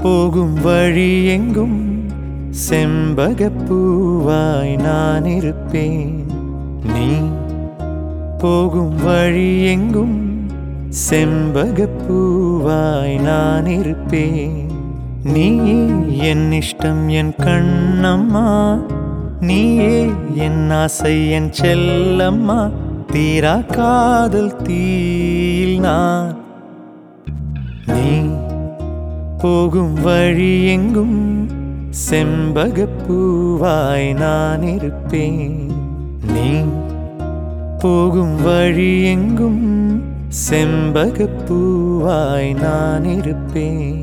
போகும் வழி எங்கும் செம்பகப்பூவாய் நான் இருப்பேன் நீ போகும் வழி எங்கும் செம்பகப்பூவாய் நான் இருப்பேன் நீ என் இஷ்டம் என் கண்ணம்மா நீயே என் ஆசை என் செல்லம்மா தீரா காதல் தீயில் நான் நீ போகும் வழி எங்கும் செம்பகப்பூவாய் நான் இருப்பேன் நீ போகும் வழி எங்கும் செம்பகப்பூவாய் நான் இருப்பேன்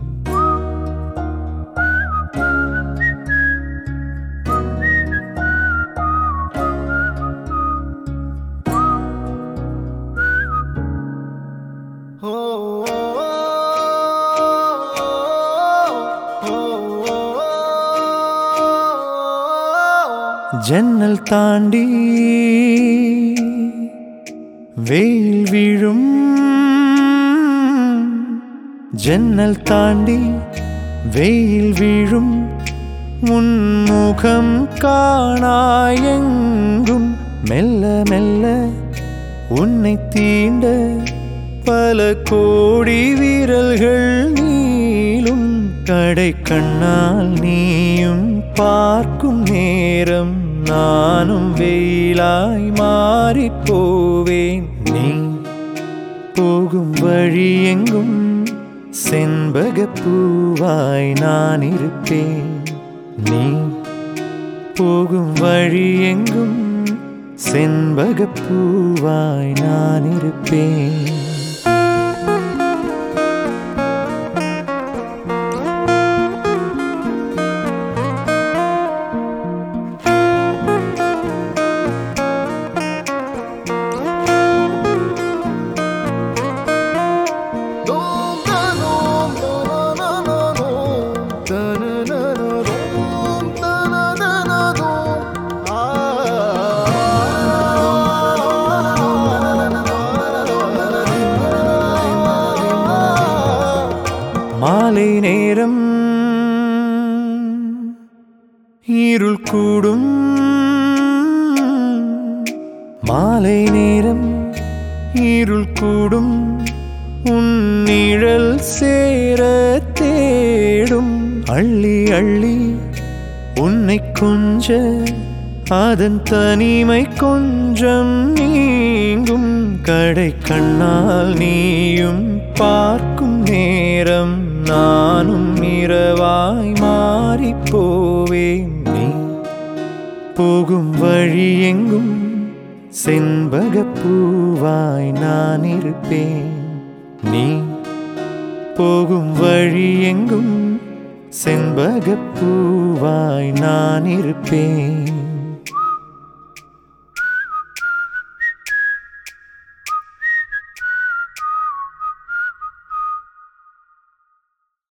ஜன்னல் தாண்டி வெயில் விழும் ஜன்னல் தாண்டி வெயில் விழும் உன்முகம் காணாயெங்கும் மெல்ல மெல்ல உன்னை தீண்ட பல கோடி வீரல்கள் நீளும் கடை கண்ணால் நீயும் பார்க்கும் நேரம் நானும் வெயிலாய் மாறிப் போவேன் நீ போகும் வழி எங்கும் செண்பகப்பூவாய் நான் இருப்பேன் நீ போகும் வழி எங்கும் செண்பகப்பூவாய் நான் இருப்பேன் மாலை நேரம் இருள் கூடும் மாலை நேரம் இருள் கூடும் உன் நிழல் சேர தேடும் அள்ளி அள்ளி உன்னை கொஞ்ச அதன் தனிமை கொஞ்சம் நீங்கும் கடை கண்ணால் நீயும் பார்க்கும் நேரம் நானும் இரவாய் மாறிப் போவேன் நீ போகும் வழி எங்கும் செண்பகப்பூவாய் நான் இருப்பேன் நீ போகும் வழி எங்கும் செண்பகப்பூவாய் நான் இருப்பேன்